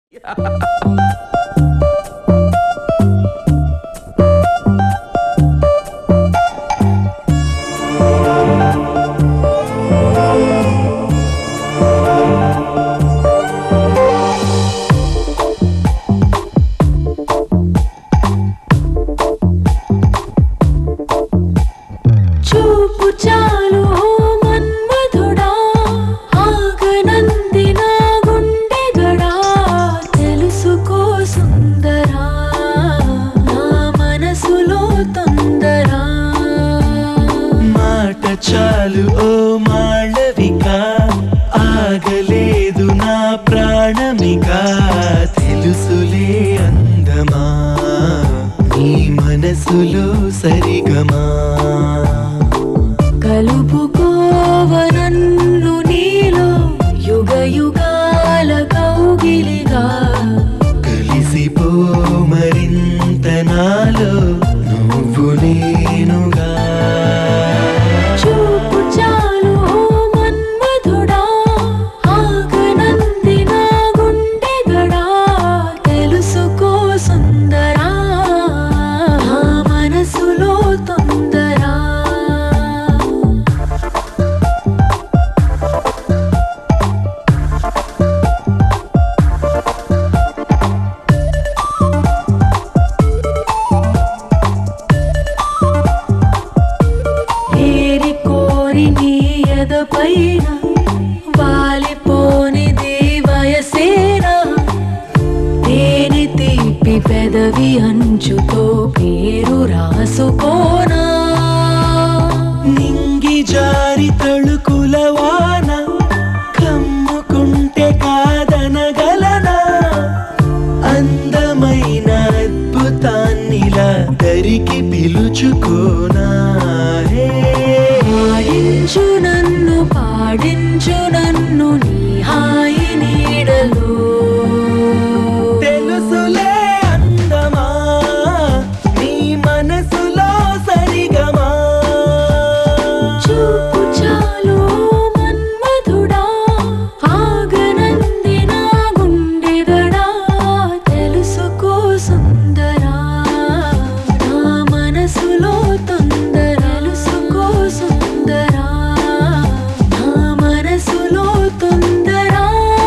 చూపు చాలు ఓ మన్మధుడా ఆగనంది నా గుండెగడా తెలుసుకో సుందరా నా మనసులో తొందరా మాట చాలు ఓ మాళవిక ఆగలేదు నా ప్రాణమిక తెలుసులే అందమా నీ మనసులో సరిగమా కలుపుకోవ నన్ను నీలో యుగ యుగాల కౌగిలిగా కలిసిపో మరింత నాలో నువ్వు నేనుగా చూపు చాలు ఓ మన్మధుడా ఆగనంది నా గుండెగడా తెలుసుకో సుందరా నా మనసులో తొందరా ఏరి కోరి నీ ఎదపైన వాలిపోనిది వయసేనా తేనె తీపి పెదవి అంచుతో పేరు రాసుకోనా నింగి జారి తళుకుల వాన కమ్ముకుంటే కాదనగలనా అందమైన అద్భుతాన్నిలా దరికి పిలుచుకోనా హే. పాడించు నన్ను పాడించు నన్ను నీ హాయి నీడలో తెలుసులే అందమా నీ మనసులో సరిగమా చూపు చాలు మన్మధుడా ఆగనంది నా గుండెగడా తెలుసుకో సుందరా నా మనసులో తొందర తెలుసుకో సుందరా నా మనసులో తొందరా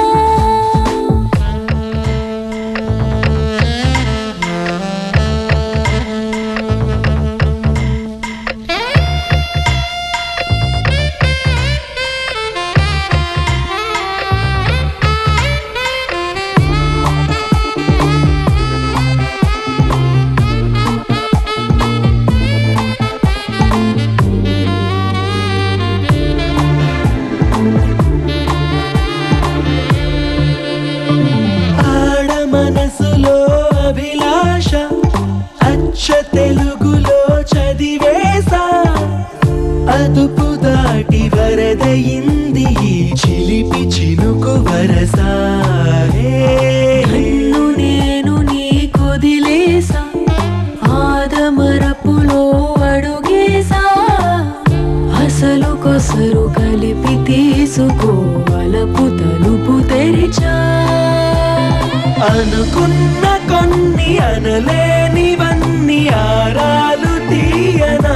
ఆడ మనసులో అభిలాష అచ్చ తెలుగులో చదివేసా అదుపు దాటి వరదయింది ఈ చిలిపి చినుకు వరసా హే. నన్ను నేను నీ కొదిలేసా ఆదమరపులో అడుగేసా అసలు కొసరు కలిపి తీసుకో వలపు తలుపు తెరిచా అనుకున్న కొన్ని అనలేనివన్నీ ఆరాలు తీయనా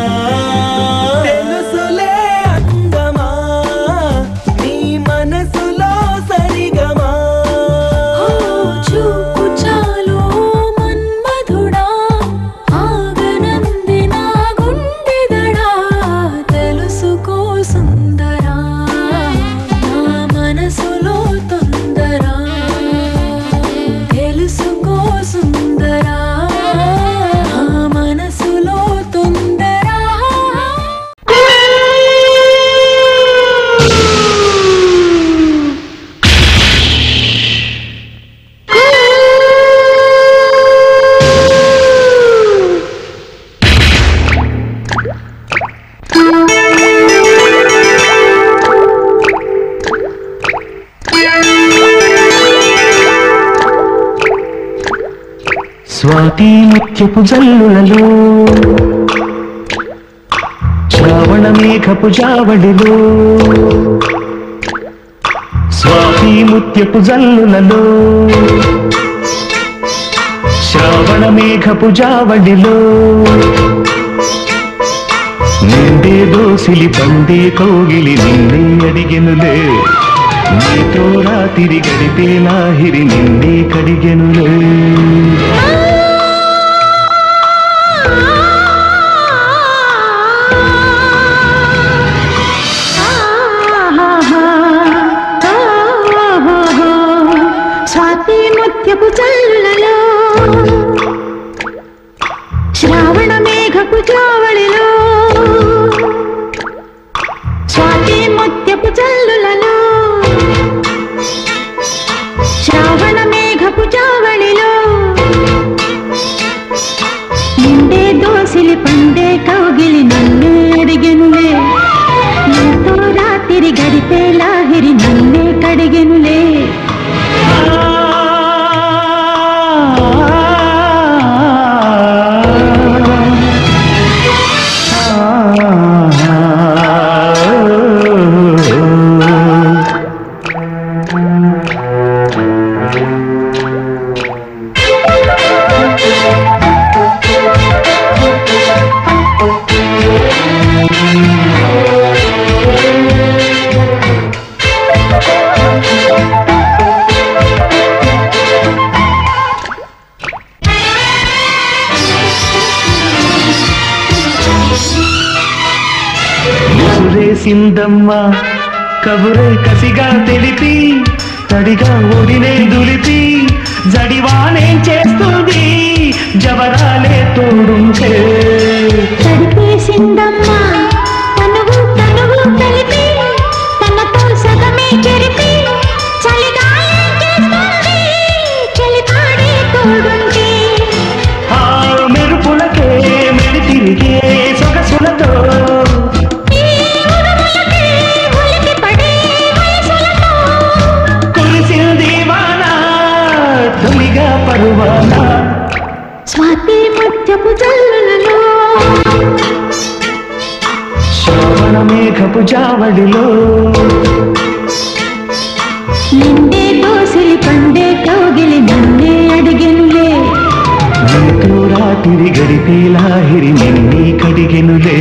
తెలుసులే అందమా నీ మనసులో సరిగమా ఓ చూపు చాలు మన్మధుడా ఆగనంది నా గుండెదడా తెలుసుకో సుందరా నా మనసులో తొందరా తెలుసుకో సుందరా నా మనసులో తొందరా స్వాతి ముత్యపు జల్లులలో శ్రావణ మేఘపు జావళిలో స్వాతి ముత్యపు జల్లులలో శ్రావణ మేఘపు జావళిలో నిండే దోసిలి పండే కోగిలి నిన్నే అడిగెనులే నీతో రాతిరి గడిపే లాహిరి నిన్నే కడిగెనులే స్వాతి ముత్యపు చల్లులలో శ్రావణ మేఘపు చావళిలో స్వాతి ముత్యపు చల్లులలో శ్రావణ మేఘపు చావళిలో నిండే దోసిలి పండే కౌగిలి నన్నే అడిగెనులే నీతో రాత్రి గడిపే లాహిరి నన్నే కడిగెనులే ముసురేసిందమ్మా కబురే కసిగా తెలిపి తడిగా ఒడినే దులిపి జడివానే చేస్తుంది జవరాలే తోడుంటే తడిపేసిందమ్మా తనువు తనువు కలిపి తనతో సగమే చెరిపి చలిగాలి చేస్తుంది చలిపాడే తోడుంటే ఆ మెరుపులకే మెడి తిరిగే సొగసులతో ఈ ఉరుములకే ఉలికి పడే వయసులతో కురిసింది వాన తొలిగా పరువాన స్వాతి ముత్యపు జల్లులలో శ్రవణ మేఘపు జావడిలో నిండే దోసిలి పండే కౌగిలి నన్నే అడిగెనులే నీతో రాత్రి గడిపే లాహిరి నిన్నీ కడిగెనులే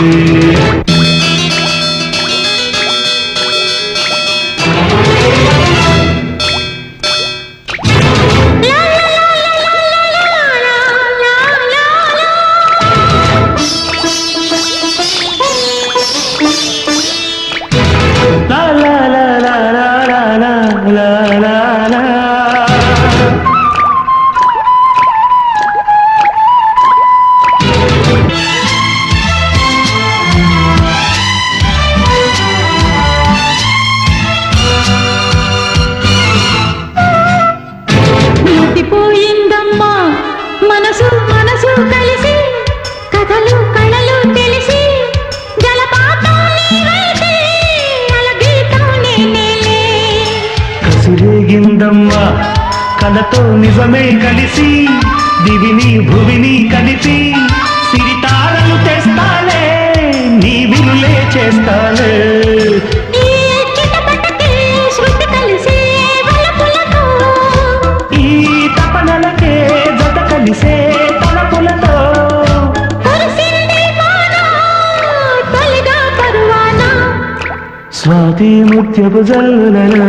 లా లా లా లా లా లా లా లా లా లా. మతిపోయిందమ్మా మనసు మనసు కలిసి కథలు కళలు తెలిసి జలపాతం నీవైతే అలగీతం నేనేలే కసిరేగిందమ్మా కలతో నిజమే కలిసి దివిని భువిని కలిపి సిరితారలు తెస్తాలే నీ వినులే చేస్తాలే ఈ చిటపటకి శృతి కలిసి వలపులతో ఈ తపనలకే జత కలిసే తలపులతో కురిసింది వాన తొలిగా పరువాన స్వాతి ముత్యపు జల్లులలో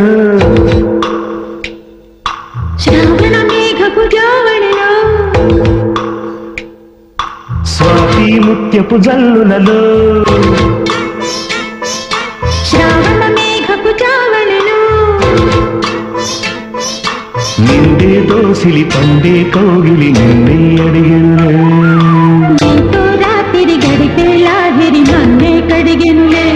శ్రావణ మేఘపు జావళిలో స్వాతి ముత్యపు జల్లులలో శ్రావణ మేఘపు జావళిలో నిండే దోసిలి పండే కౌగిలి నిన్నే అడిగిన నీతో రాత్రి గడిపే లాహిరి నన్నే కడిగెనులే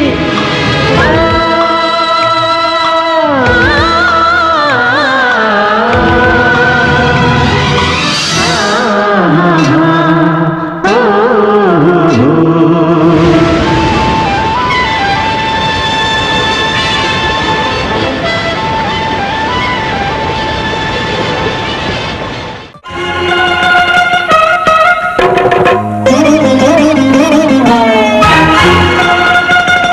ఆ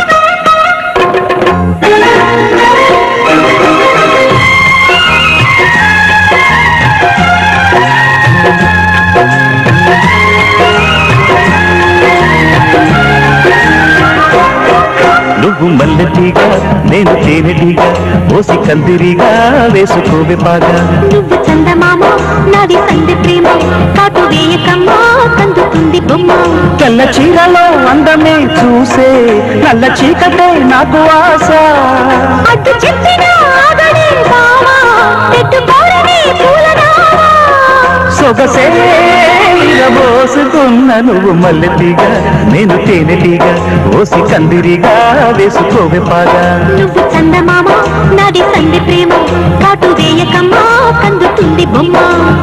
మల్లెతీగా నేను తేనెటీగా ఓసి కందిరిగా వేసుకోవే పాగా నువ్వు చందమామ నాది సంధి ప్రేమ కాటు వేయకమ్మా కందుతుంది బొమ్మ తెల్ల చీరలో అందమే చూసే నల్ల చీకటే నాకు ఆశ అడ్డు చెప్పిన ఆగడే బావా పెట్టుకోరని పూలనామా సొగసే పోసుకున్న నువ్వు మల్లెతీగా నేను తేనెటీగా ఓసి కందిరిగా వేసుకోవే పాగా నువ్వు చందమామ నాది సంధి ప్రేమ కాటు వేయకమ్మా కందుతుంది బొమ్మ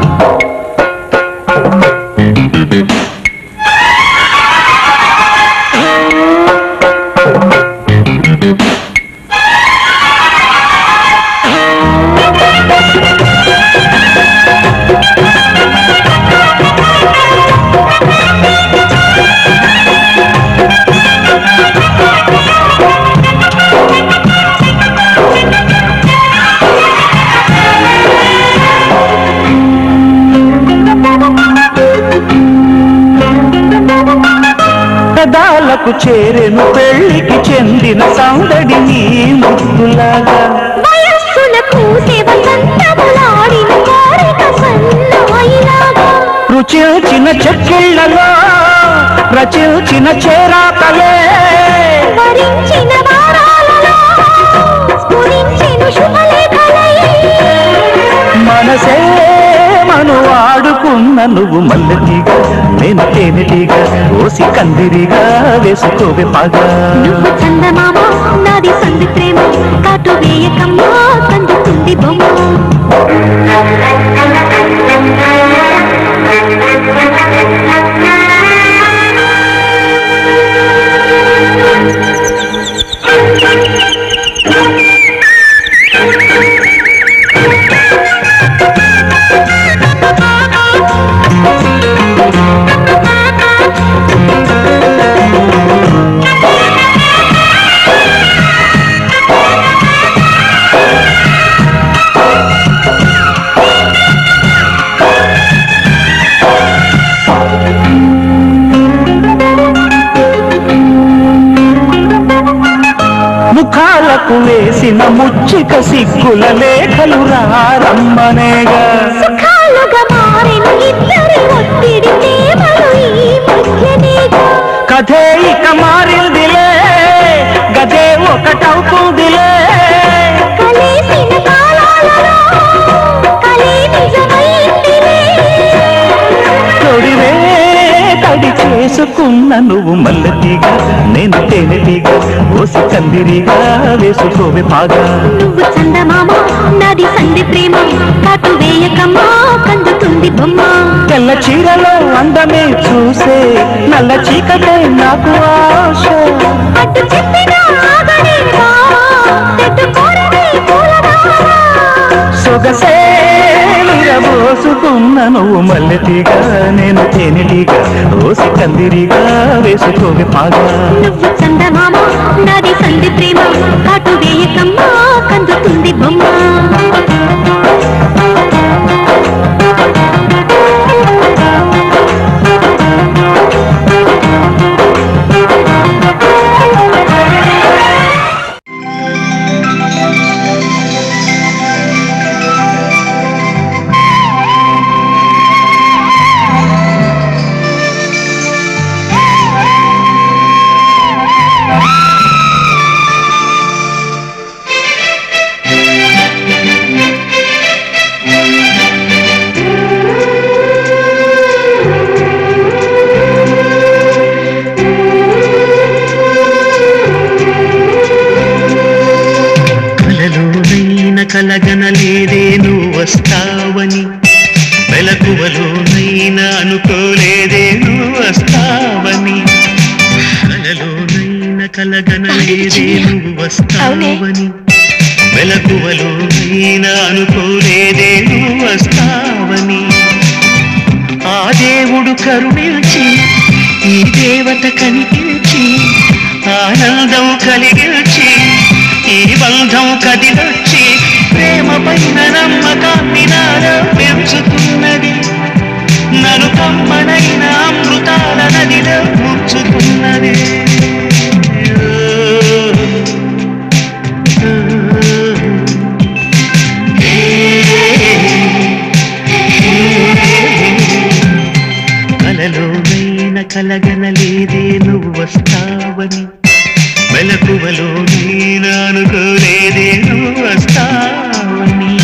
పెదాలకు చేరెను పెళ్లికి చెందిన సందడి నీ ముద్దులాగా వయస్సులకు వసంతములాడిన కోరిక సన్నాయిలాగా రుచిల్చిన చెక్కిళ్లలో రచిల్చిన చేరాతలే వరించిన వారాలలో స్ఫురించెను శుభలేఖలై మనసే మను ఆడుకున్న నువ్వు మల్లెతీగా నేను తేనెటీగా ఓసి కందిరిగా వేసుకోవే పాగా నువ్వు చందమామ నాది సంధి ప్రేమ కాటు వేయకమ్మా కందుతుంది బొమ్మ ముఖాలకు వేసిన ముచ్చిక సిగ్గుల లేఖలు రారమ్మనేగా సుఖాలుగా మారిన ఇద్దరి ఒత్తిడి ప్రేమలు ఈ మధ్యనేగా కథే ఇక మారిందిలే గదే ఒకటవుతుందిలే కలిసిన కాలాలలో కలి నిజమైందిలే తొడివే తడి చేసుకున్న నువ్వు మల్లెతీగా నేను తేనెటీగా ఓసి కందిరిగా వేసుకోవే పాగా నువ్వు చందమామ నాది సంధి ప్రేమ కాటు వేయకమ్మా కందుతుంది బొమ్మ తెల్ల చీరలో అందమే చూసే నల్ల చీకటే నాకు ఆశ అడ్డు చెప్పిన ఆగడే బావా పెట్టుకోరని పూలదారా సొగసే పోసుకున్న నువ్వు మల్లెతీగా నేను తేనెటీగా ఓసి కందిరిగా వేసుకోవే పాగా నువ్వు చందమామ నాది సంధి ప్రేమ కాటు వేయకమ్మా కందుతుంది బొమ్మ కలలోనైన కలగనలేదే నువ్వు వస్తావని వెలకువలోనైన అనుకోలేదే నువ్వు వస్తావని కలలోనైన కలగనలేదే నువ్వు వస్తావని వెలకువలోనైన అనుకోలేదే నువ్వు వస్తావని ఆ దేవుడు కరుణించి ఈ దేవత కనిపించి ఆనందం కలిగించి ఈ బంధం కదిలొచ్చి ప్రేమ పైన నమ్మకాన్ని నాలో పెంచుతున్నది నన్ను కమ్మనైన అమృతాల నదిలో ముంచుతున్నది కలగనలేదే నువ్వు వస్తావని మెలకువలో నేననుకోలేదే నువ్వు వస్తావని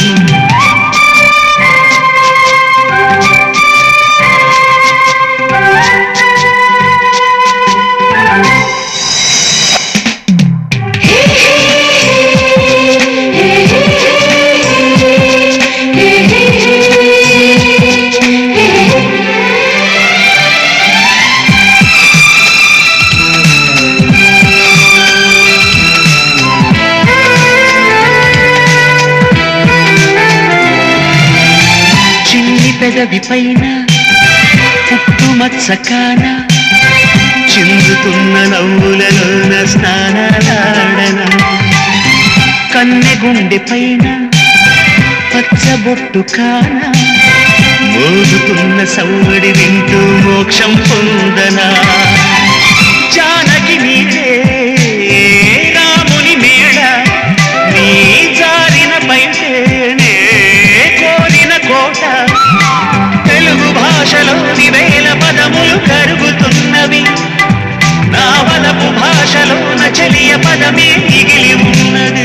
చిన్ని పెదవి పైన ఉప్పు మచ్చకాన చిందుతున్న నవ్వులలోన స్నానాలాడన కన్నె గుండె పైన పచ్చబొట్టు కాన మోగుతున్న సవ్వడి వింటూ మోక్షం పొందనా జానకి మీరే రాముని మేడ నీ జారిన బయటేనే కోరిన కోట తెలుగు భాషలోని వేల పదములు కరుగుతున్నవి నా వలపు భాషలోన చలియ పదమే మిగిలి ఉన్నది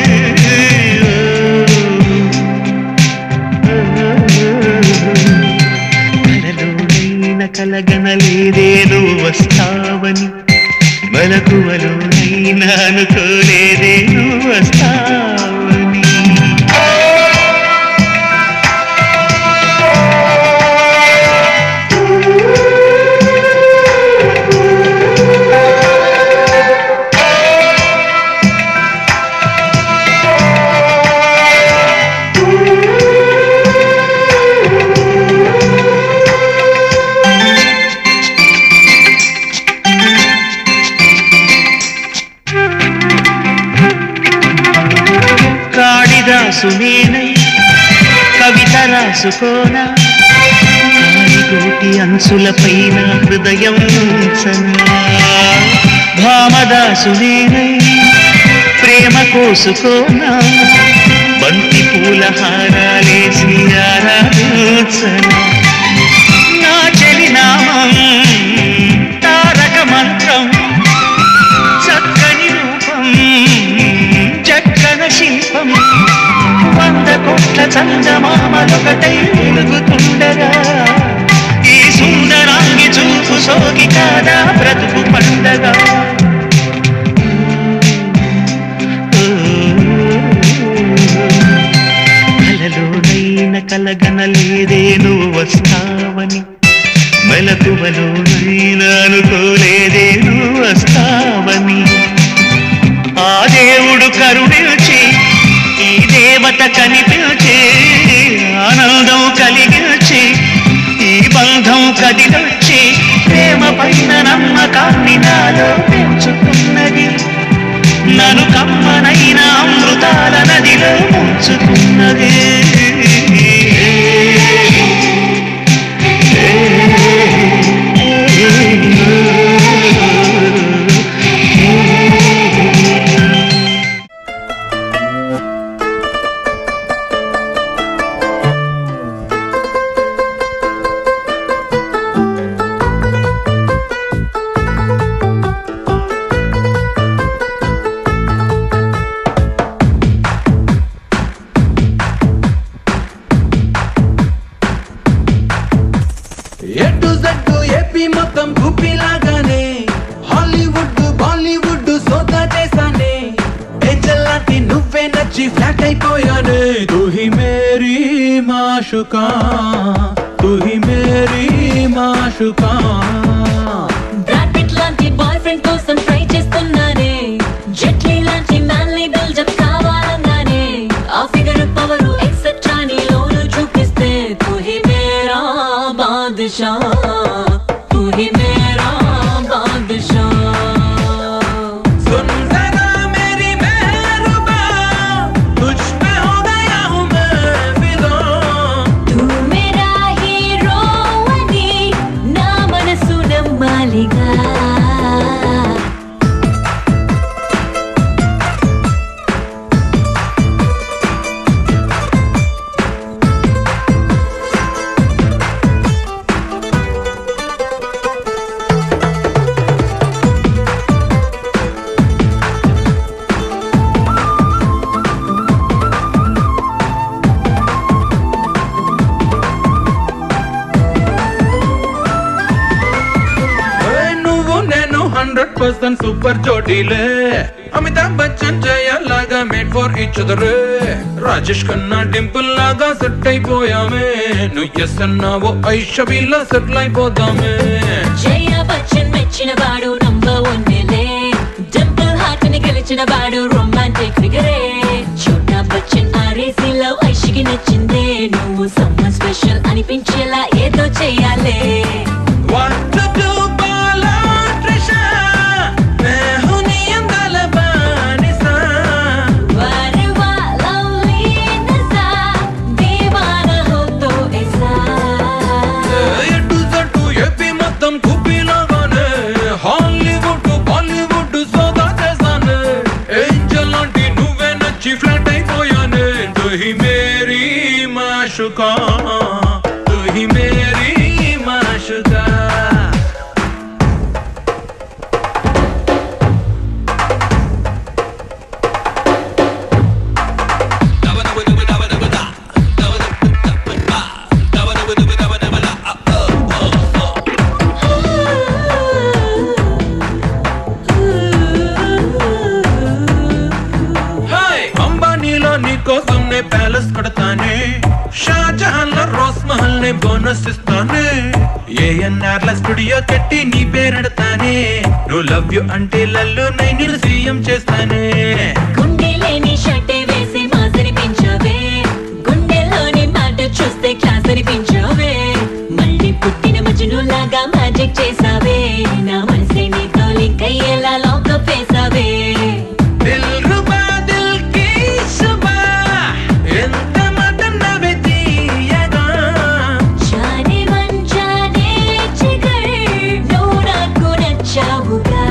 కలలోనైన కలగనలేదే నువ్వు వస్తావని మలకువలోనైనా అనుకోలేదే నువ్వు వస్తావని కాళిదాసు నేనై కవిత రాసుకోనా కాలిగోటి అంచుల పైన హృదయం ఉంచనా భామదాసు నేనై ప్రేమ కోసుకోనా బంతి పూల హారాలేసి ఆరాధించనా నా చెలి నామం తారక మంత్రం చక్కని రూపం చక్కన శిల్పం వంద కోట్ల చందమామలొకటై వెలుగుతుండగా ఈ సుందరాంగి చూపు సోకి కాదా బ్రతుకు పండగా కలలోనైన కలగనలేదే నువ్వు వస్తావని మెలకువలోనైనా అనుకోలేదే నువ్వు వస్తావని ఆ దేవుడు కరుణించి ఈ దేవత కనిపించి ఆనందం కలిగించి ఈ బంధం కదిలొచ్చి ప్రేమ పైన నమ్మకాన్ని నాలో పెంచుతున్నది నన్ను కమ్మనైన అమృతాల నదిలో ముంచుతున్నది ఎటు జట్టు ఏపీ మొత్తం గుప్పిలాగానే హాలీవుడ్ బాలీవుడ్ సోదా చేశానే ఏంజల్ లాంటి నువ్వే నచ్చి ఫ్లాట్ అయిపోయానే తుహి మేరీ మాషుకా తుహి మేరీ మాషుకా బ్రాడ్ పిట్ లాంటి బాయ్ ఫ్రెండ్ కోసం ట్రై చేస్తున్నానే జెట్లీ లాంటి మ్యాన్లీ బిల్డప్ కావాలన్నానే ఆ ఫిగర్ పవర్ ఎక్సెట్రా నీలోను చూపిస్తే తుహి మేరా బాద్షా తుహి మేరా బాద్షా सुन जरा मेरी महरुबा तुझ पे हो गया हूँ मैं फिदा తూ మేరా హీరో అని నా మనసు నమ్మాలిగా హండ్రెడ్ పర్సెంట్ సూపర్ జోడీలే అమితాబ్ బచ్చన్ జయ లాగా made for each other Rajesh Khanna Dimple లాగా సెట్ అయిపోయామే నువ్వు ఎస్ అన్నావో ఐషబీలా సెటిల్ అయిపోదామే జయ బచ్చన్ మెచ్చిన వాడు నంబర్ వన్ డింపుల్ హార్ట్ ని గెలిచిన వాడు రొమాంటిక్ ఫిగరే చోటా బచ్చన్ ఆరేసి లవ్ ఐషికి నచ్చిందే నువ్వు సమ్మర్ స్పెషల్ అనిపించేలా ఏదో చెయ్యాలే What to do, Bala Trisha? मैं हूँ नी अंदाల బానిసా. వారవా లవ్లీ నజా దీవానా హో తో ఐసా ఎటు జట్టు ఏపీ మొత్తం కుప్పీలాగానే హాలీవుడ్ బాలీవుడ్ సోదా చేశానే ఏంజల్ లాంటి నువ్వే నచ్చి ఫ్లాట్ అయిపోయానే తుహి మేరీ మాషుకా తుహి మేరీ మాషుకా హాయ్ అంబానీలో నీకోసం నే ప్యాలెస్ కడతానే షాజహాన్ లో రోస్ మహల్ నే బోనస్ ఇస్తానే ఏఎన్ఆర్ ల స్టూడియో కట్టి నీ పేరెడతానే నువ్వు లవ్ యు అంటే లల్లు నై నేను సీఎం చేస్తానే గుండె లేని షర్టే వేసి మాసరిపించావే గుండెలోని మాట చూస్తే క్లాస్ అనిపించావే మళ్ళీ పుట్టిన మజును లాగా మ్యాజిక్ చేసావే నా మనసే నీతో లింక్ అయ్యేలా లాకప్ వేసావే దిల్ రుబా దిల్ కి సుబా ఎంత మదన్నవే తీయగా జానే మన్ జానే జిగర్ నువ్వు నాకు నచ్చావుగా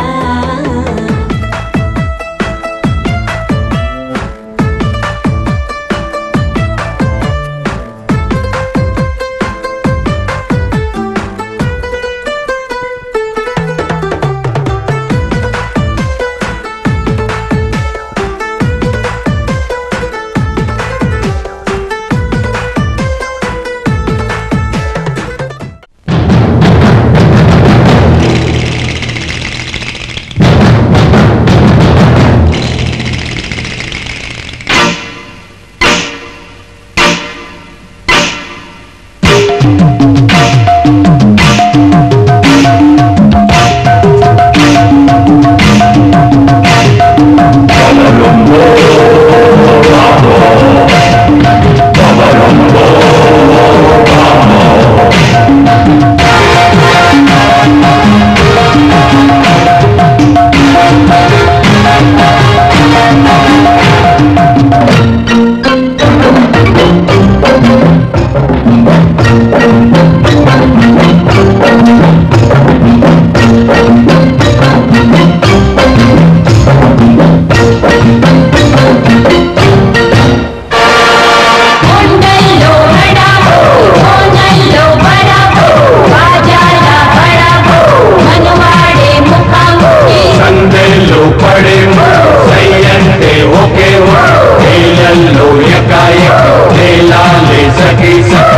కొండల్లో బడాబో కోనల్లో బడాబో బాజాల బడాబో మనవాడే ముఖాముఖి సందెల్లో పడేమో సయ్యంటే ఒకేమో నీళ్ళల్లో ఎకాయక తేలాలే సఖీ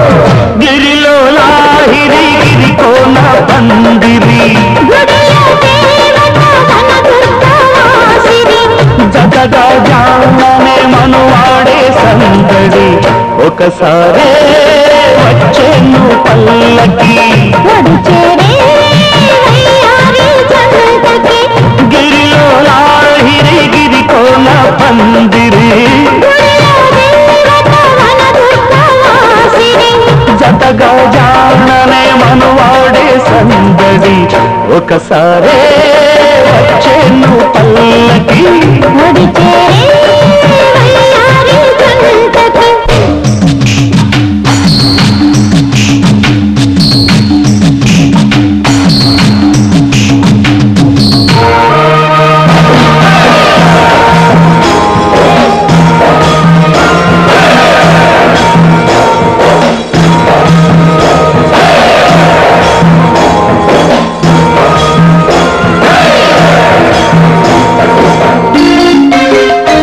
గిరిలో లాహిరి గిరి కోన పందిరి గుడిలో దేవత ధన దుర్గావాసిని జగగా జాననే మనువాడే సందడి ఒకసారే వచ్చేను పల్లకి వడుచేరే వయ్యారి జగతకి గిరిలో లాహిరి గిరి కోన పందిరి గుడిలో దేవత ధన దుర్గావాసిని జతగా జాననే మనువాడే సందడి ఒకసారే వచ్చేను పల్లకి వడుచేరే వయ్యారి జగతకి నీ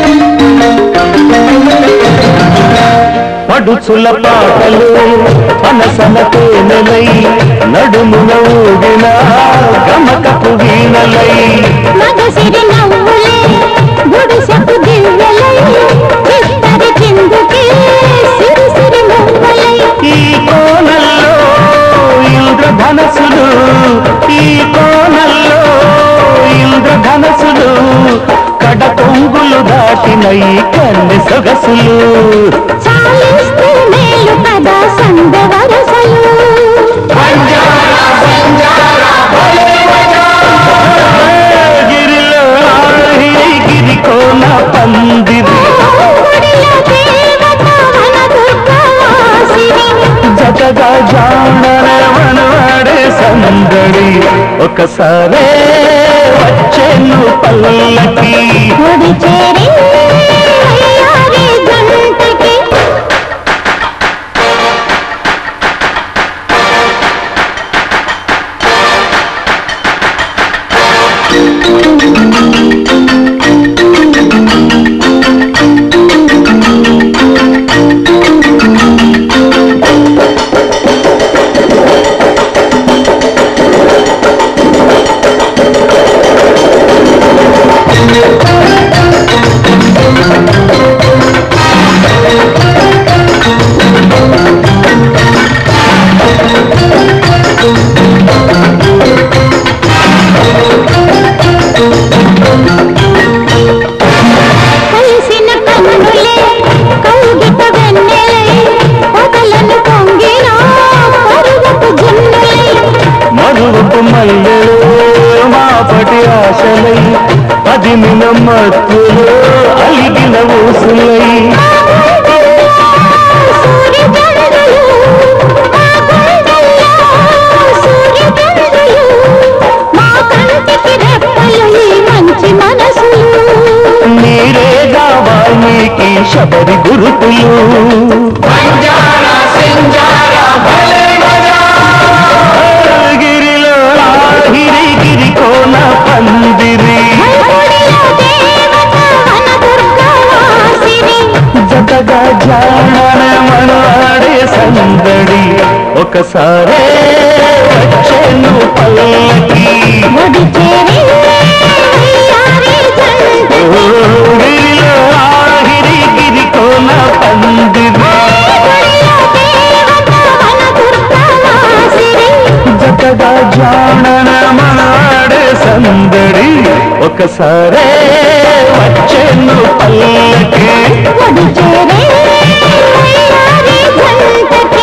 సొగసుల పాటలు మనసన తేనెలై నడుమున ఊగిన గమకపు వీణలై మగసిరి నవ్వులే గుడిసెకు దివ్యలై చిత్తరి చిందుకి సిరి సిరి మువ్వలై ఈ కోనల్లో ఇంద్రధనసులు ఈ కోనల్లో ఇంద్రధనసులు కడ కొంగులు దాటిన ఈ కన్నె సొగసులు చాలిస్తూ మేలు కదా సంద వరసలు గిరిలో ఆడి గిరి కోన పందిరి గుడిలో దేవత వన దుర్గవాసిని జతగా జాడరవనవాడే సందడి ఒకసారే వచ్చేను పల్లకి గుడి చేరి అయ్యారి గంటకి కలిసిన కన్నులే కౌగిట వెన్నెలై పగలను పొంగిన పరువపు జున్నులై మరువపు మల్లెలు మాపటి ఆశలై పదిమిన మత్తులు అలిగిన ఊసులై సూర్యచంద్రులు మా గుండెల్లో సూర్యచంద్రులు మా కంటికి రెప్పలు ఈ మంచి మనసులు నీరే వాల్మీకి శబరి గురుతులు గిరిలో ఆహిరి గిరి కోన పందిరి గుడిలో దేవత వన దుర్గవాసిని జతగా జాడన మనవాడే సందడి ఒకసారే వచ్చేను పల్లకి గుడి చేరి అయ్యారి జంటకి గిరిలో ఆహిరి గిరి కోన పందిరి గుడిలో దేవత వన దుర్గవాసిని జతగా జాడన మనవాడే సందడి ఒకసారే వచ్చేను పల్లకి గుడి చేరి అయ్యారి జంటకి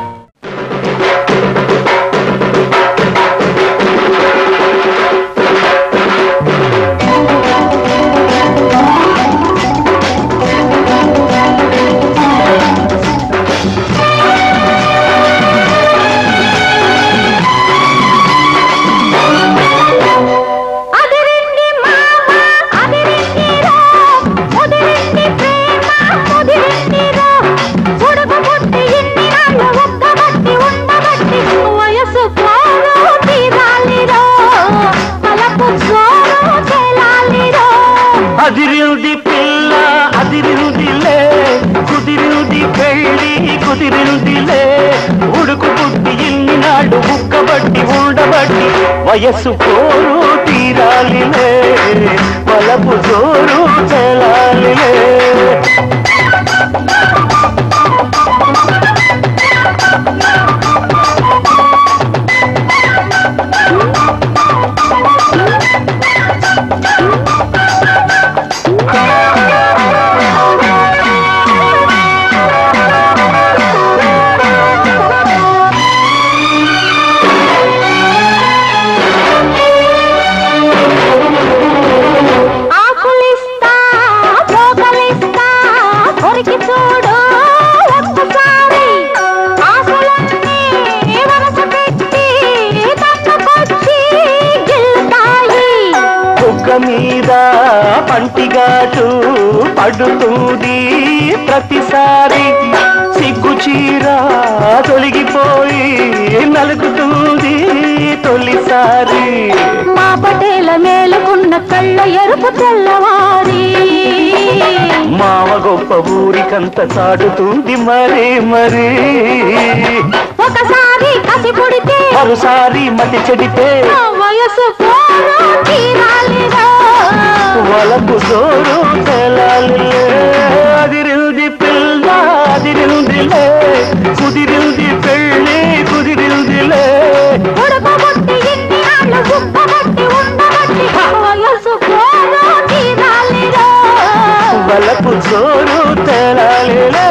అదిరింది మామ అదిరింది రో ముదిరింది ప్రేమ ముదిరింది రో ఉడుకు పుట్టి ఇన్ని నాళ్ళు ఒక్కబట్టి ఉండబట్టి వయసు కోరు తీరాలిరో తలపు చోరు చేలాలిరో అదిరింది పిల్ల అదిరిందిలే కుదిరింది పెళ్ళి కుదిరిందిలే ఉడుకు పుట్టి ఇన్ని నాడు బుక్కబట్టి ఉండబట్టి వయస్సు కోరు తీరాలిలే వలపు జోరు చెలాలిలే ఆకులిస్తా పోకలిస్తా కొరికి చూడు ఒక్కసారి ఆకులన్నీ వరస పెట్టి తప్పుకొచ్చి గిల్లుతాయి కుక్క మీద పంటిగాటు పడుతుంది ప్రతిసారి సిగ్గు చీర తొలగిపోయి నలుగుతుంది తొలిసారి మా పటేల మేలుకున్న కళ్ళ ఎరుపు తెల్లవారి మావ గొప్ప ఊరికంత చాటుతుంది మరీ మరీ ఒకసారి కసి పుడితే మరోసారి మతి చెడితే ఆ వయసు పోరు తీరాలిరా వలకు జోరు తెలాలిలే అదిరిల్ది పిల్ల అదిరిల్దిలే కుదిరిల్ది పెళ్ళి కుదిరిల్దిలే ఉడకబొట్టి ఇన్ని ఆళ్ళు గుప్పబట్టి ఉండబట్టి వయసు పోరు తీరాలిరా వలకు జోరు తెలాలిలే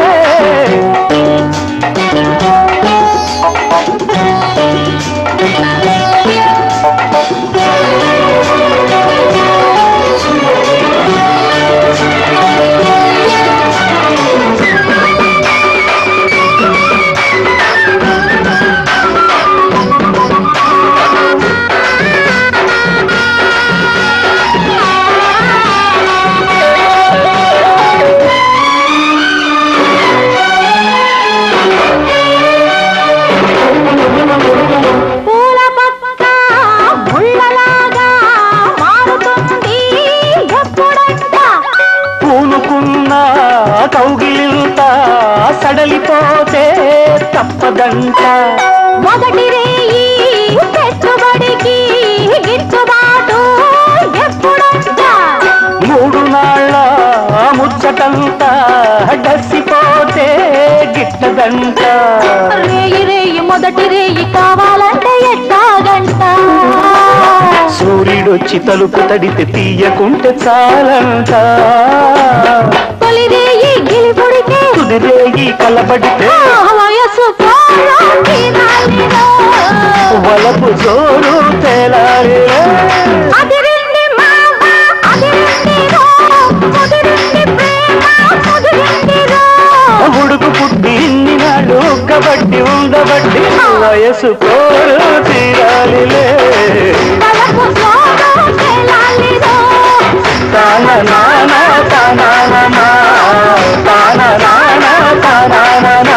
పూల పక్క ముళ్ళలాగా మారుతుంది ఎప్పుడంట పూనుకున్న కౌగిలింత సడలిపోతే తప్పదంట మొదటి రేయి పెట్టుబడికి గిట్టుబాటు ఎప్పుడంట మూడు నాళ్ళ ముచ్చటంతా డసిపోతే గిట్టదంట రేయి రేయి మొదటి రేయి కావాలంటే ఎట్టాగంట సూర్యుడొచ్చి తలుపు తడితే తీయకుంటే చాలంట తొలి రేయి గిలిపుడితే కుదిరేగి కలబడితే ఆ వయసు పోరా తీరాలిరా. వలపు జోరు తేలాలి అదిరింది మావ, అదిరింది రో, ముదిరింది ప్రేమ, ముదిరింది రో. ఉడుకు పుట్టి ఇన్ని నాడు కబట్టి ఉండబట్టి వయసు కోరు తీరాలిలే తలకు జోరు తేలాలిరో. తాన నాన తాన నాన తాన నాన తాన నాన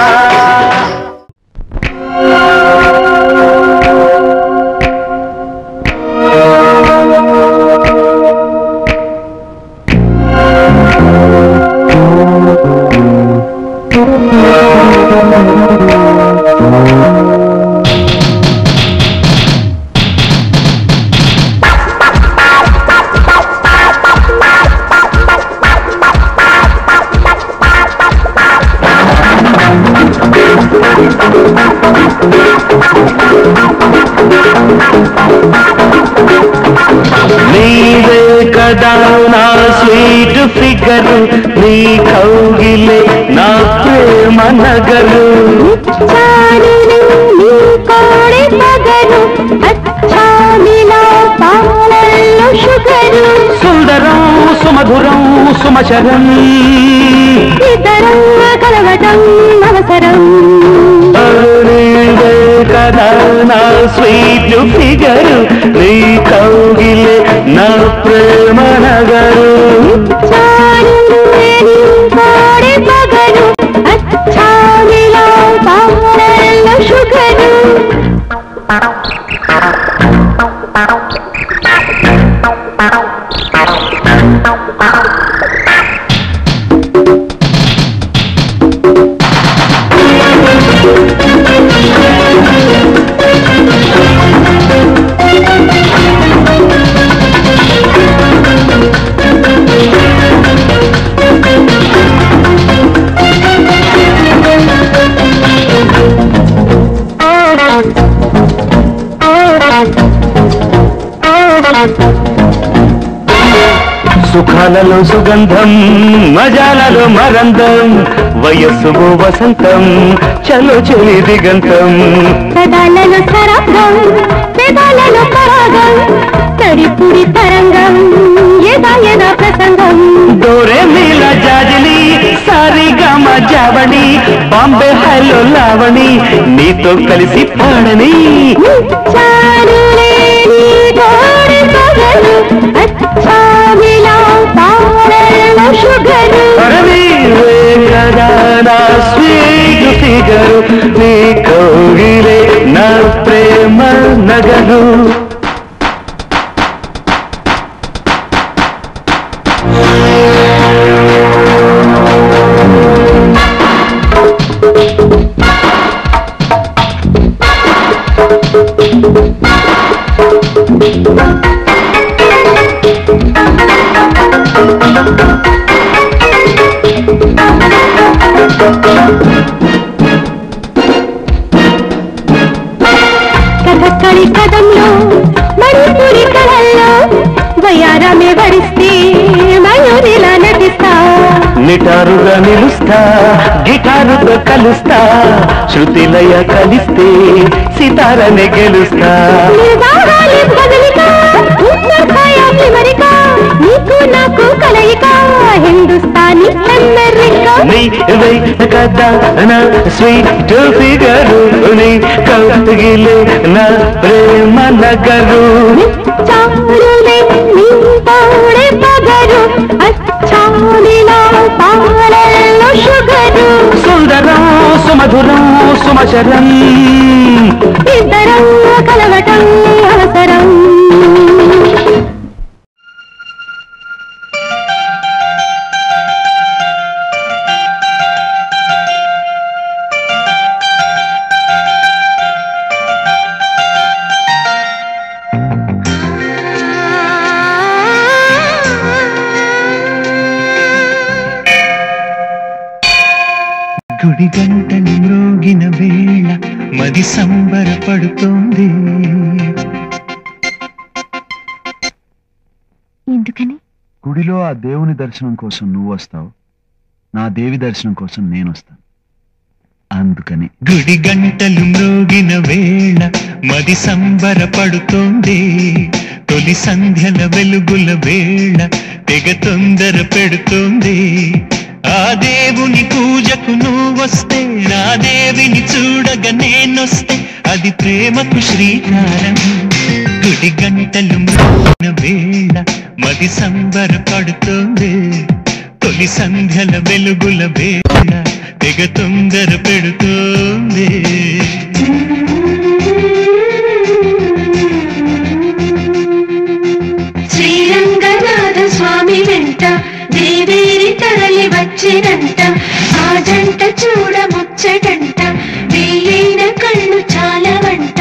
నీవే కదా నా స్వీట్ ఫిగరు నీ కౌగిలే నా ప్రేమ నగరు చారులు నీ కోడి పగరు, అచ్చామిలా పాలల్లో షుగరు. సుందరం సుమధురం సుమచరం ఇద్దరం కలవటం అవసరం నీవే కదా నా స్వీట్ ఫిగరు నీ కౌగిలే నా ప్రేమ నగరు చారులు నీ కోడి పగరు, అచ్చామిలా పాలల్లో షుగరు. సుఖాలలో సుగంధం మజాలలో మరందం వయస్సుకు వసంతం చలో చెలి దిగంతం పెదాలలో సరాగం పెదాలలో పరాగం తడిపుడి తరంగం ఎదా ఎదా ప్రసంగం డోరే మీల జాజిలి సారిగా జావణి బాంబే హలో లావణి నీతో కలిసి పాడని చారులే నీ కోడి పగలు, అచ్చామిలా పాలల్లో షుగరు. అరవీవే కదా నా స్వీట్ ఫిగరు నీ కౌగిలే నా ప్రేమ నగరు కథక్కడి కథంలో మణిపురి కళల్లో వయారమే వరిస్తే మయూరిలా నటిస్తా నిటారుగా నిలుస్తా గిటారుతో కలుస్తా శృతిలయ కలిస్తే సితారనే గెలుస్తా నిజాలి బదలిక ఉత్తరఖాయం అమెరికా నీకు నాకు కలయిక హిందుస్థానీ అమెరికా నీ వై కదా నా స్వీట్ ఫిగరు నీ కౌగిలే నా ప్రేమ నగరు చారులే నీ పాడే పగరు అచ్చాలిలా పాలల్లో షుగరు సుందరం సుమధురం సుమచరం ఇద్దరం కలవటం అవసరం గుడి గంటలు మ్రోగిన వేళ మది సంబరపడుతోంది ఎందుకని గుడిలో ఆ దేవుని దర్శనం కోసం నువ్వు వస్తావు నా దేవి దర్శనం కోసం నేను వస్తాను అందుకని గుడి గంటలు మ్రోగిన వేళ మది సంబరపడుతోంది తొలి సంధ్యల వెలుగుల వేళ తెగ తొందర పెడుతోంది ఆ దేవుని పూజకు నువ్వొస్తే నా దేవిని చూడగా నేనొస్తే అది ప్రేమకు శ్రీకారం గుడి గంటలు మ్రోగిన వేళ మది సంబరపడుతోంది తొలి సంధ్యల వెలుగుల వేళ తెగ తొందర పెడుతోంది శ్రీరంగనాథ స్వామి వెంట దేవేరి తరలి వచ్చినంట ఆ జంట చూడ ముచ్చటంట వేయైన కళ్ళు చాలవంట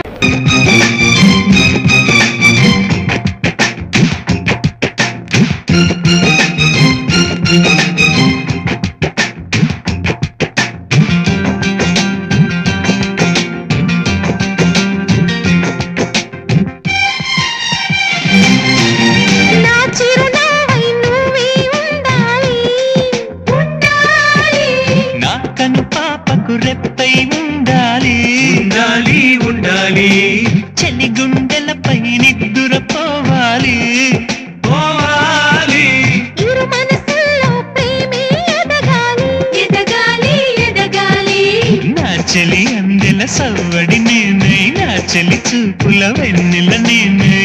నా చిరునవ్వై నువ్వే ఉండాలి ఉండాలి నా కను పాపకు రెప్పై ఉండాలి ఉండాలి ఉండాలి చెలి గుండెలపై నిద్దురపోవాలి పోవాలి ఇరు మనసుల్లో ప్రేమే ఎదగాలి ఎదగాలి ఎదగాలి నా చెలి అందెల సవ్వడి నేనై నా చెలి చూపుల వెన్నెల నేనై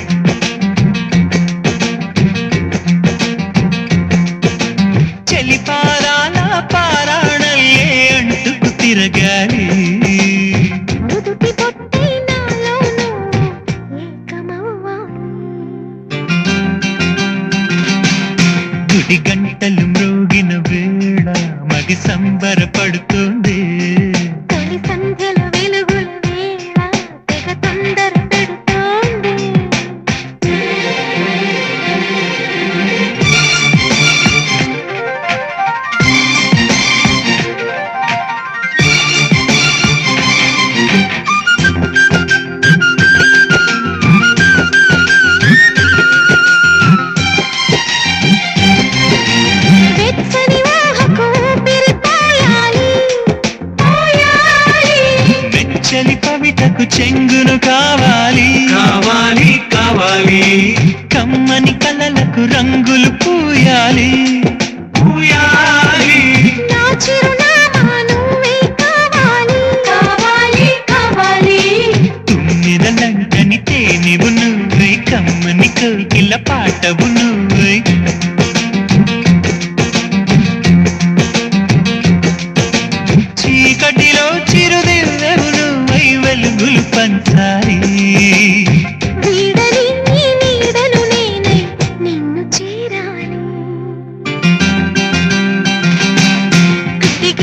చెలి పారాల పారాణల్లే అంటుకు తిరగాలి నుదుటి బొట్టై నాలోను ఏకమవ్వాలి గుడి గంటలు మ్రోగిన వేళ మది సంబరపడుతుంది తొలి సంధ్యల వెలుగుల వేళ తెగ తొందర పెడుతోంది వెచ్చని వాహకు ఊపిరిపోయాలి పోయాలి వెచ్చని పవిటకు చెంగును కావాలి కావాలి కావాలి కమ్మని కలలకు రంగులు పూయాలి పూయాలి నా చిరునామా నువ్వే కావాలి కావాలి కావాలి తుమ్మిదలంటని తేనెవు నువ్వై కమ్మని కోకిల పాటవు నువ్వై చీకటిలో చిరుదివ్వెవు నువ్వై వెలుగులు పంచాలి వీడని నీ నీడను నేనై నిన్ను చేరాలి గుడ్డి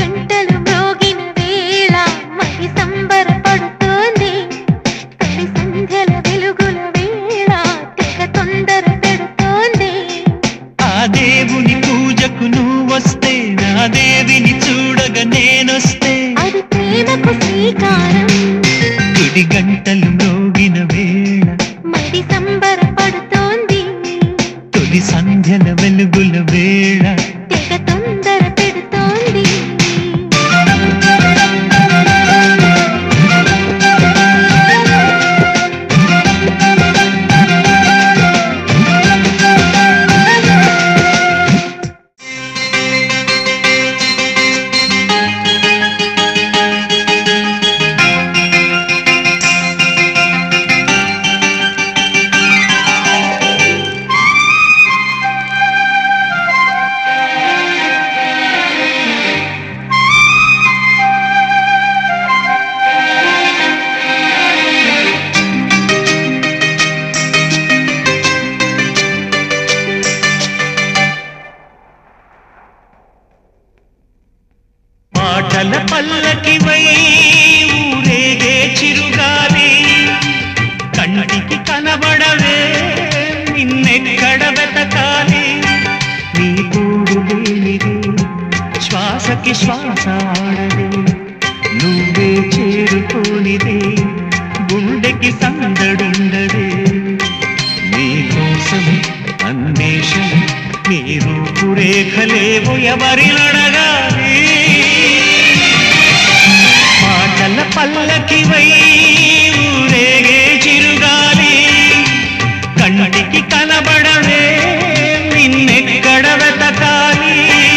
నమస్కారం గుడి గంటలు మ్రోగిన వేళ మరి సంబరపడుతోంది తొలి సంధ్యల వెలుగుల వేళ తెగ తొందర పెడుతోంది పాటల పల్లకి వై ఊరేగే చిరుగాలి కంటికి కనబడవే నిన్నెక్కడ వెతకాలి నీ తోడు లేనిది శ్వాసకి శ్వాస ఆడదే నువ్వే చేరుకోనిదే గుండెకి సందడుండదే నీ కోసం అన్వేషణ నీ రూపురేఖలేవు ఎవరి నడగాలి పాటల పల్లకి వై ఊరేగే చిరుగాలి కంటికి కనబడవే నిన్నెక్కడ వెతకాలి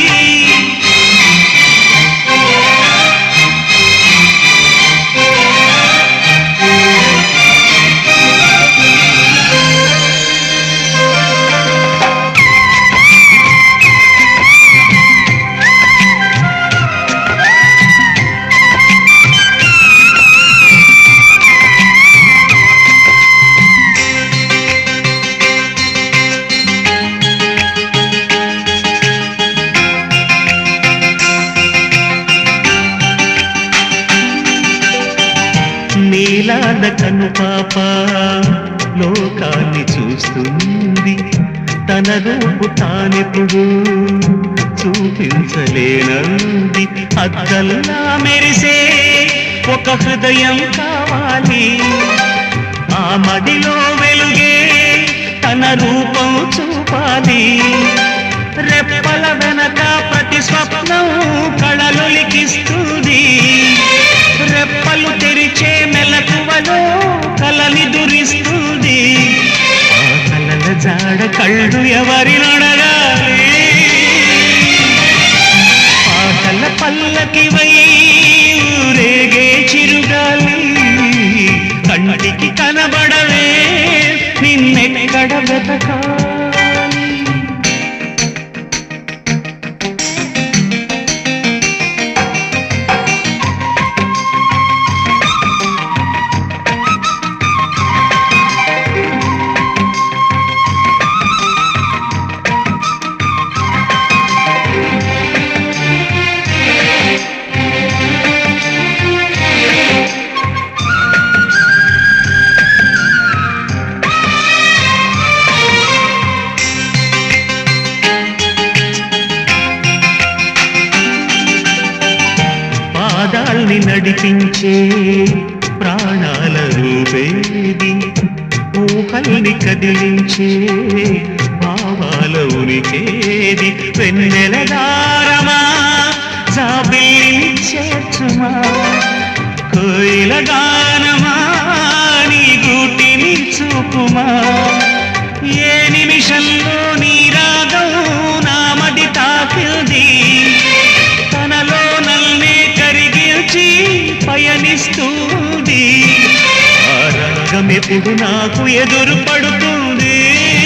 నీలాల కను పాప లోకాన్ని చూస్తుంది తన రూపు తానెప్పుడు చూపించలేనంది అద్దల్లా మెరిసే ఒక హృదయం కావాలి ఆ మదిలో వెలుగే తన రూపం చూపాలి రెప్పల వెనక ప్రతి స్వప్నం కళలొలికిస్తుంది రెప్పలు తెరిచే మెలకువలో కలని దురిస్తుంది ఆ కలల జాడ కళ్ళు ఎవరి నడగాలి పాటల పల్లకి వై ఊరేగే చిరుగాలి కంటికి కనబడవే నిన్నెక్కడ వెతకాలి పాదాల్ని నడిపించే ప్రాణాల రూపేది ఊహల్ని కదిలించే భావాల ఉనికేది వెన్నెల దారమా జాబిల్లి చేర్చుమా కోయిల గానమా నీ గూటిని చూపుమా ఏ నిమిషంలో నీ రాగం నామది తాకింది తనలో నల్నే కరిగిల్చి పయనిస్తుంది ఆ రాగం ఎప్పుడు నాకు ఎదురు పడుతుంది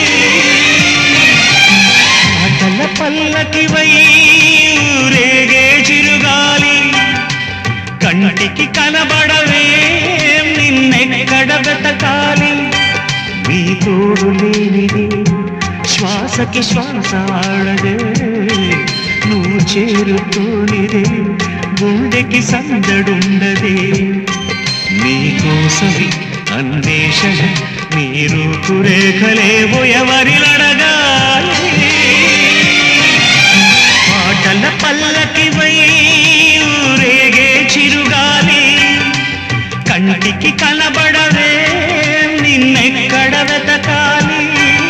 పాటల పల్లకి వై ఊరేగే చిరుగాలి కంటికి కనబడవే నిన్నెక్కడ వెతకాలి మీ తోడు లేనిది శ్వాసకి శ్వాస ఆడదే నువ్వు చేరుతోనిదే గుండెకి సందడుండదే నీకోసమి అన్వేషణ నీ రూపురేఖలేవో ఎవరి అడగాలి పాటల పల్లకి వై ఊరేగే చిరుగాలి కంటికి కనబడవే నిన్నెక్కడ వెతకాలి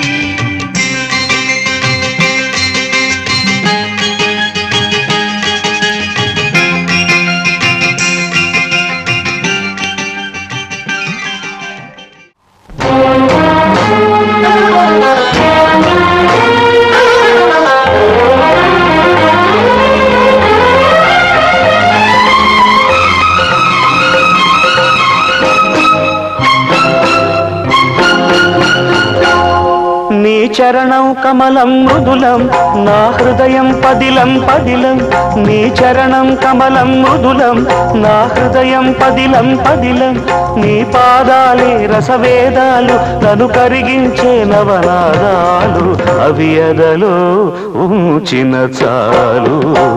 నీ చరణం కమలం మృదులం నా హృదయం పదిలం పదిలం నీ చరణం కమలం మృదులం నా హృదయం పదిలం పదిలం నీ పాదాలే రసవేదాలు నన్ను కరిగించే నవనాదాలు అవి ఎదలో ఉంచిన చాలు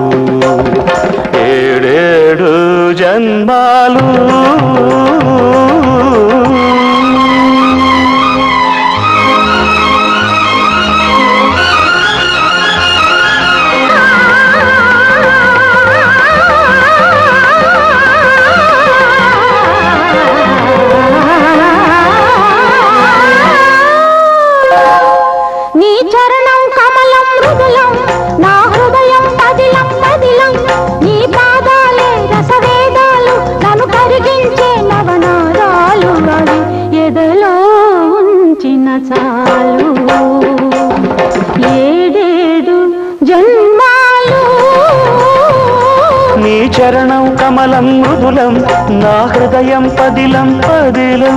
ఏడేడు జన్మాలు నీ చరణం కమలం మృదులం నా హృదయం పదిలం పదిలం నీ పాదాలే రసవేదాలు నన్ను కరిగించే నవనారాలు అవి ఎదలో ఉంచిన చాలు ఏడేడు జన్మాలు నీ చరణం కమలం మృదులం నా హృదయం పదిలం పదిలం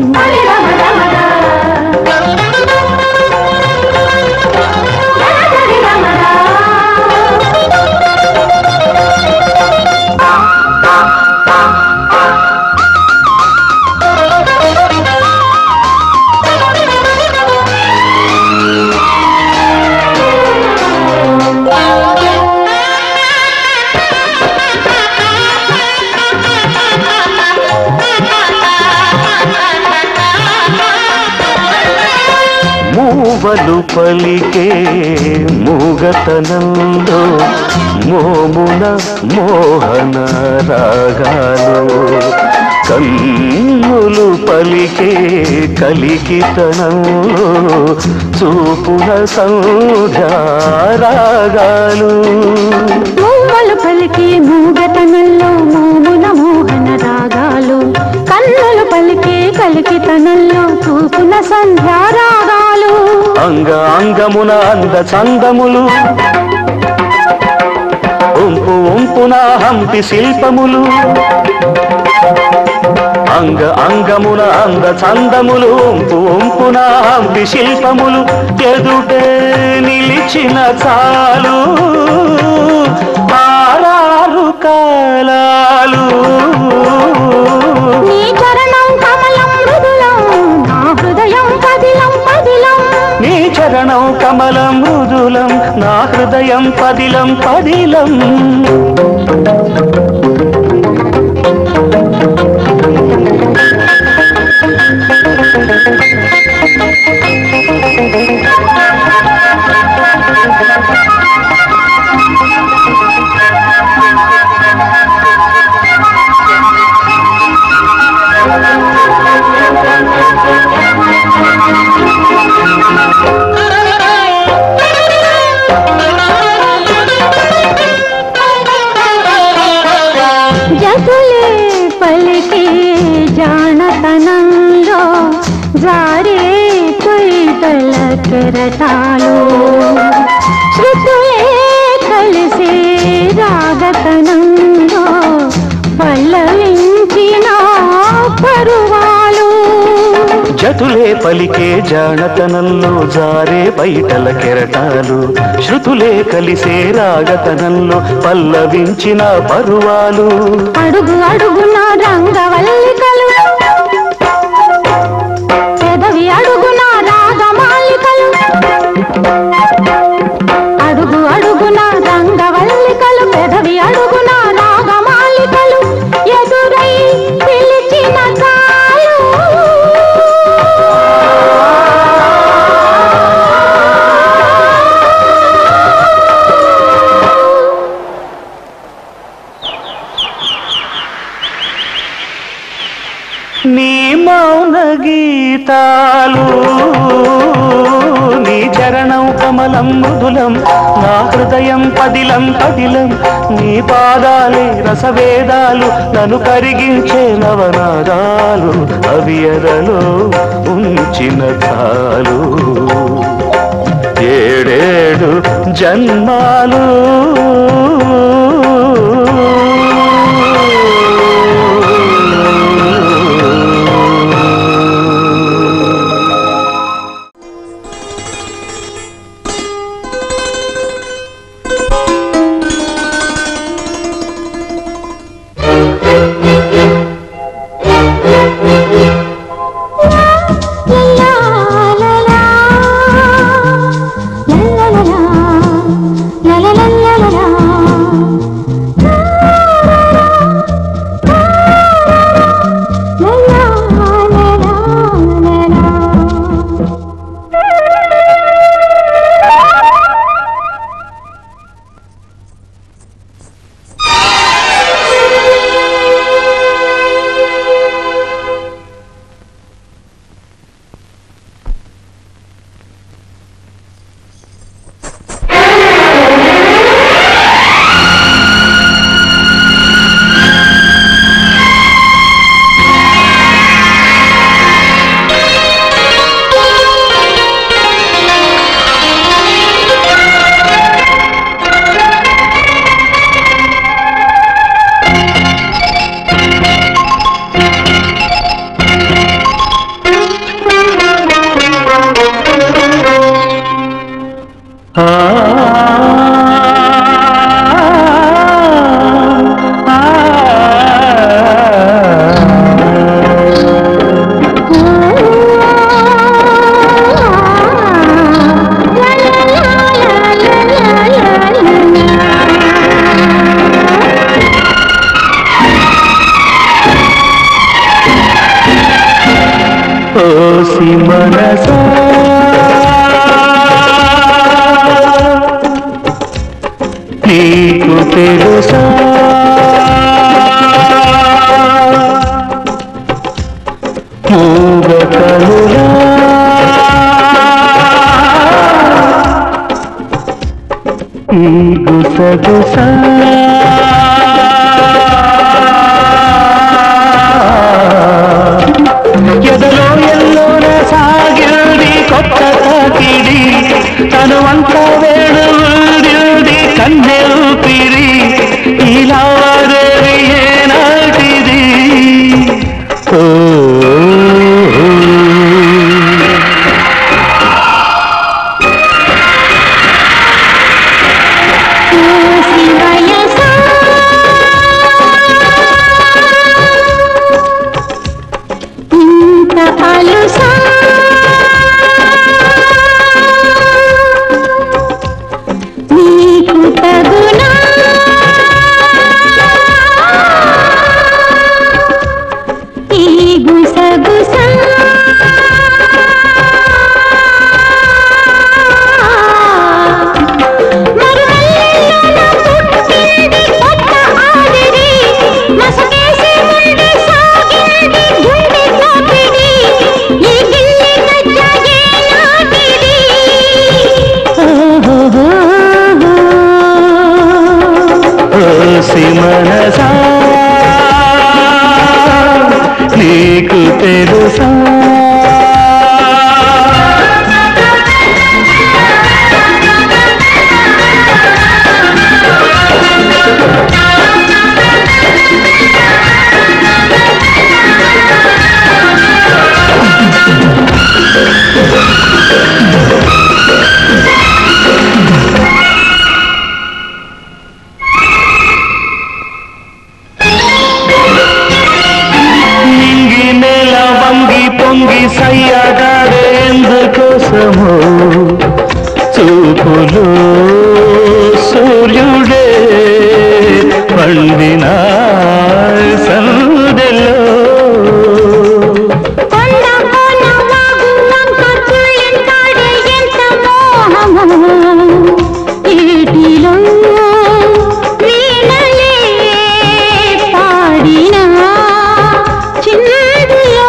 మూవలు పలికే మూగతనంలో మోమున మోహన రాగాలు కన్నులు పలికే కలికితనంలో చూపున సంధ్యారాగాలు మూవలు పలికి మూగతనంలో మోమున మోహన రాగాలు కన్నులు పలికి కలికితనంలో చూపున సంధ్యా రాగాలు అంగ అంగమున అంద చందములు ఉంపు ఉంపున హంపి శిల్పములు అంగ అంగమున అంద చందములు ఉంపు ఉంపున హంపి శిల్పములు ఎదుటే నిలిచిన చాలు ఆరారు కాలాలు నీ చరణం కమలం మృదులం నా హృదయం పదిలం పదిలం నీ చరణం కమలం మృదులం నా హృదయం పదిలం పదిలం జతులే పలికి జానతనంలో జారే కొయ్యల కెరటాలు శృతులే కలిసే రాగతనంలో పల్లవించిన పరువాలు జతులే పలికే జానతనంలో జారే బయటల కెరటాలు శృతులే కలిసే రాగతనంలో పల్లవించిన పరువాలు అడుగు అడుగున రంగవల్లికలు పెదవి అడుగున రాగమాలికలు అడుగు అడుగున రంగవల్లికలు పెదవి అడుగున రాగమాలికలు ఎదురై పిలిచిన చాలు నీ మౌన గీతాలు నీ చరణం కమలం మృదులం నా హృదయం పదిలం పదిలం నీ పాదాలే రసవేదాలు నన్ను కరిగించే నవనాదాలు అవి ఎదలో ఉంచిన చాలు ఏడేడు జన్మాలు ఓసి మనసా నీకు తెలుసా మూగ కనులా ఈ గుసగుసా ఎదలో ఎల్లోన సాగిల్ది కొత్త తాకిడి తను అంతా వేడుది కన్నెల్పిరి ఇలా వారేవి ఏనాటిది ఓ నీకు తగునా ఈ గుసగుస ఓసి మనసా నీకు తెలుసా నింగి నెల వంగి పొంగి సయ్యగాడే ఎందుకోసమో చూపులు సూర్యుడే పండిన సందెలో పాడిన చిందులో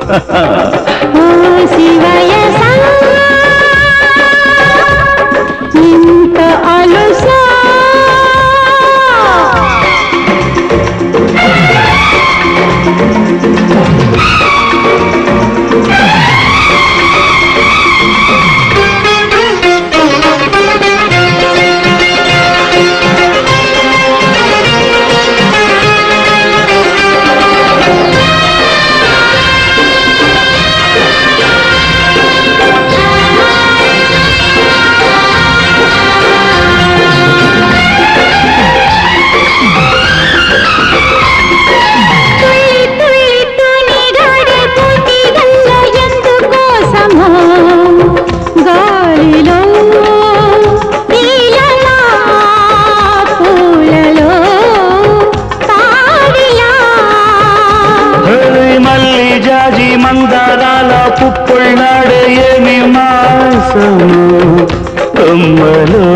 ఓ శివయ సా ఇంత అలుసా తుళ్ళి తుళ్ళి తునిగాడే పూటిగల్లో ఎందుకోసమో గాలిలో నీలలా పూలలో తావిలా మల్లి జాజి మందారాల పుప్పుళ్ళాడే ఏమి మాసము కొమ్మలో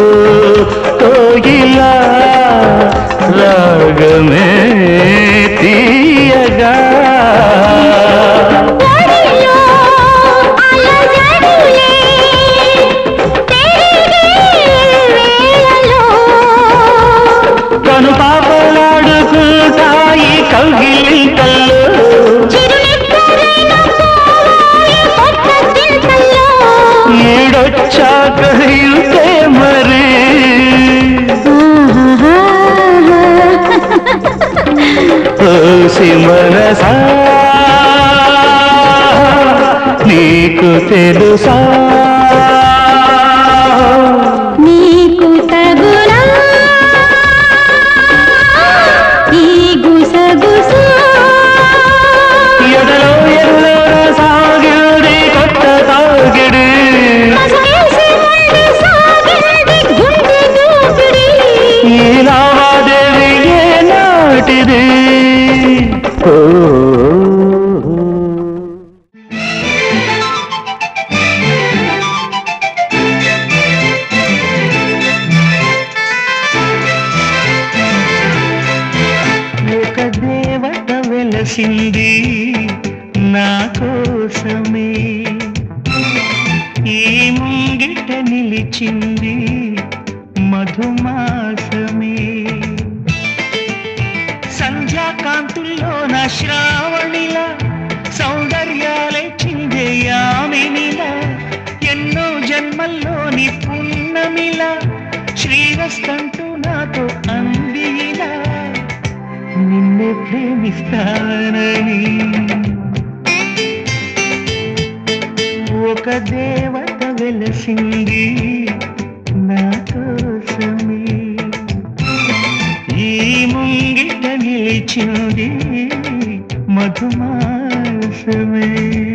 కోగిలా రాగమే తీయగా ఒడిలో అలజడులే తిరిగే వేళలో కను పాపలాడుకుంటాయి కౌగిలింతల్లో చిరునిక్కరైన పోవాలి కొత్త చింతల్లో ఈడొచ్చాక ఇంతే మరి ఓసి మనసా నీకు తెలుసా నీకు తగులా ఈ గుసగుస ఎడలో ఎల్లో సాగిడి కొత్త తాగిడి మసకేసి ఉండి సాగింది గుండె దూకుడి ఈ లావాదేవి ఏ నాటిది ఓ ఒక దేవత వెలసింది నా కోసమే ఈ ముంగిట నిలిచింది మధుమాసమే సంధ్యాకాంతుల్లో నా శ్రావణిలా సౌందర్యాలే చిందే యామినిలా ఎన్నో జన్మల్లోని పున్నమిలా శ్రీరస్తంటూ నాతో అందిలా నిన్నే ప్రేమిస్తానని ఒక దేవత వెలసింది నా కోసమే ఈ ముంగిట నిలిచింది మధుమాసమే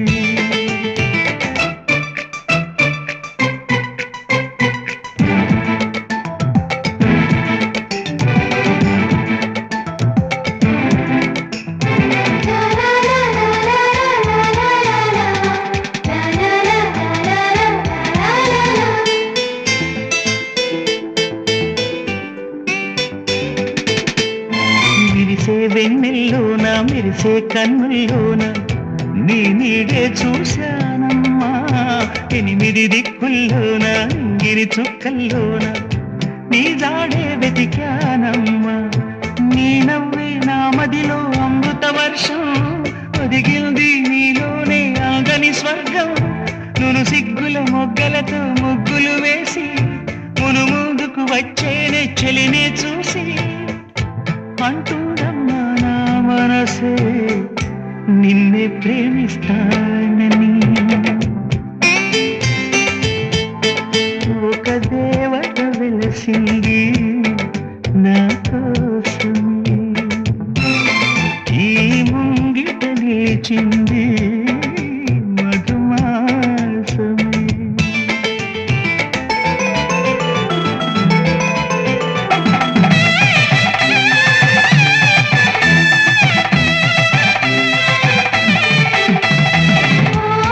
విరిసే వెన్నెల్లోన మెరిసే కన్నుల్లోన నీ నీడే చూశానమ్మా ఎనిమిది దిక్కుల్లోన ఇంగిరి చుక్కల్లోన నీ జాడే వెతికానమ్మా నీ నవ్వే నా మదిలో అమృత వర్షం ఒదిగింది నీలోనే ఆగని స్వర్గం నును సిగ్గుల మొగ్గలతో ముగ్గులు వేసి మును ముందుకు వచ్చేనే చెలినే చూసి అంటుందమ్మా నా మనసే నిన్నే ప్రేమిస్తానని ఒక దేవత వెలసింది నా కోసమే ఈ ముంగిట నిలిచింది మధుమాసమే ఆ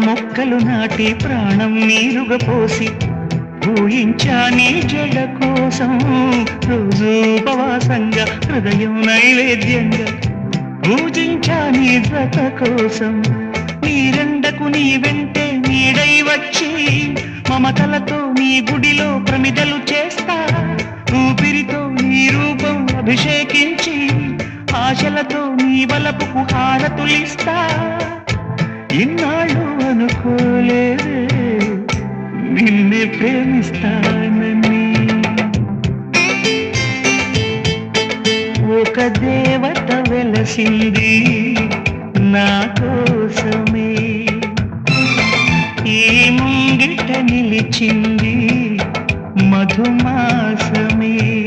మొక్కలు నాటి ప్రాణం నీరుగా పోసి ఊహించా నీ జడ కోసం రోజు ఉపవాసంగా హృదయం నైవేద్యంగా పూజించా నీ జత కోసం నీరెండకు నీ వెంటే నీడై వచ్చి మమతలతో నీ గుడిలో ప్రమిదలు చేస్తా ఊపిరితో నీ రూపం అభిషేకించి ఆశలతో నీ వలపుకు హారతులిస్తా ఇన్నాళ్ళు అనుకోలేదే నిన్నే ప్రేమిస్తానని ఒక దేవత వెలసింది నా కోసమే ఈ ముంగిట నిలిచింది మధుమాసమే